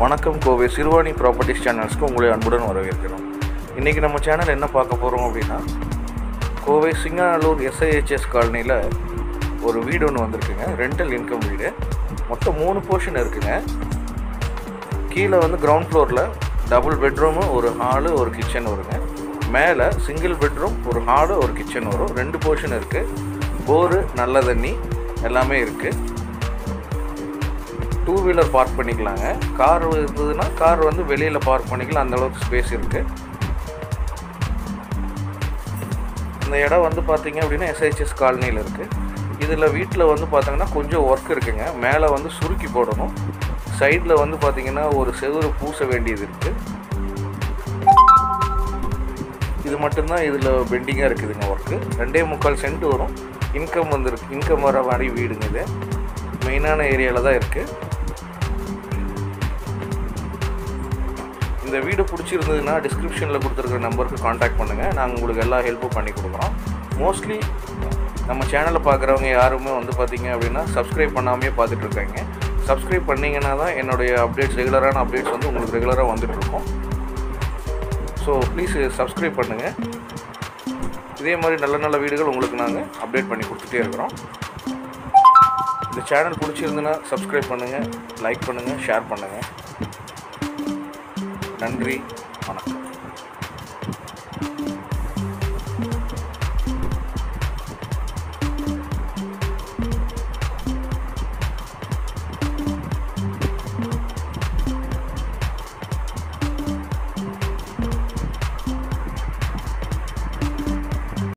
வணக்கம் கோவை சிறுவாணி ப்ராப்பர்ட்டிஸ் சேனல்ஸ்க்கு உங்களை அன்புடன் வரவேற்கிறோம் இன்றைக்கி நம்ம சேனல் என்ன பார்க்க போகிறோம் அப்படின்னா கோவை சிங்கானல்லூர் எஸ்ஐஹெச்எஸ் காலனியில் ஒரு வீடு ஒன்று வந்திருக்குங்க ரெண்டல் இன்கம் வீடு மொத்தம் மூணு போர்ஷன் இருக்குங்க கீழே வந்து கிரவுண்ட் ஃப்ளோரில் டபுள் பெட்ரூமு ஒரு ஹாலு ஒரு கிச்சன் வருங்க மேலே சிங்கிள் பெட்ரூம் ஒரு ஹாலு ஒரு கிச்சன் வரும் ரெண்டு போர்ஷன் இருக்குது போரு நல்ல தண்ணி எல்லாமே இருக்குது டூ வீலர் பார்க் பண்ணிக்கலாங்க கார் இருந்ததுன்னா கார் வந்து வெளியில் பார்க் பண்ணிக்கலாம் அந்த அளவுக்கு ஸ்பேஸ் இருக்குது இந்த இடம் வந்து பார்த்தீங்க அப்படின்னா எஸ்ஐஹெச்எஸ் காலனியில் இருக்குது இதில் வீட்டில் வந்து பார்த்தீங்கன்னா கொஞ்சம் ஒர்க் இருக்குங்க மேலே வந்து சுருக்கி போடணும் சைடில் வந்து பார்த்தீங்கன்னா ஒரு செவுரு பூச வேண்டியது இருக்குது இது மட்டும்தான் இதில் பெண்டிங்காக இருக்குதுங்க ஒர்க்கு ரெண்டே முக்கால் சென்ட் வரும் இன்கம் வந்துருக்கு இன்கம் வர மாதிரி வீடுங்க இது மெயினான ஏரியாவில் தான் இருக்குது இந்த வீடு பிடிச்சிருந்ததுன்னா டிஸ்கிரிப்ஷனில் கொடுத்துருக்குற நம்பருக்கு காண்டாக்ட் பண்ணுங்கள் நாங்கள் உங்களுக்கு எல்லா ஹெல்ப்பும் பண்ணி கொடுக்குறோம் மோஸ்ட்லி நம்ம சேனலை பார்க்குறவங்க யாருமே வந்து பார்த்தீங்க அப்படின்னா சப்ஸ்கிரைப் பண்ணாமே பார்த்துட்டு இருக்காங்க சப்ஸ்கிரைப் பண்ணிங்கன்னா தான் என்னுடைய அப்டேட்ஸ் ரெகுலரான அப்டேட்ஸ் வந்து உங்களுக்கு ரெகுலராக வந்துட்டுருக்கும் ஸோ ப்ளீஸ் சப்ஸ்கிரைப் பண்ணுங்கள் இதே மாதிரி நல்ல நல்ல வீடுகள் உங்களுக்கு நாங்கள் அப்டேட் பண்ணி கொடுத்துட்டே இருக்கிறோம் இந்த சேனல் பிடிச்சிருந்துன்னா சப்ஸ்கிரைப் பண்ணுங்கள் லைக் பண்ணுங்கள் ஷேர் பண்ணுங்கள் நன்றி வணக்கம்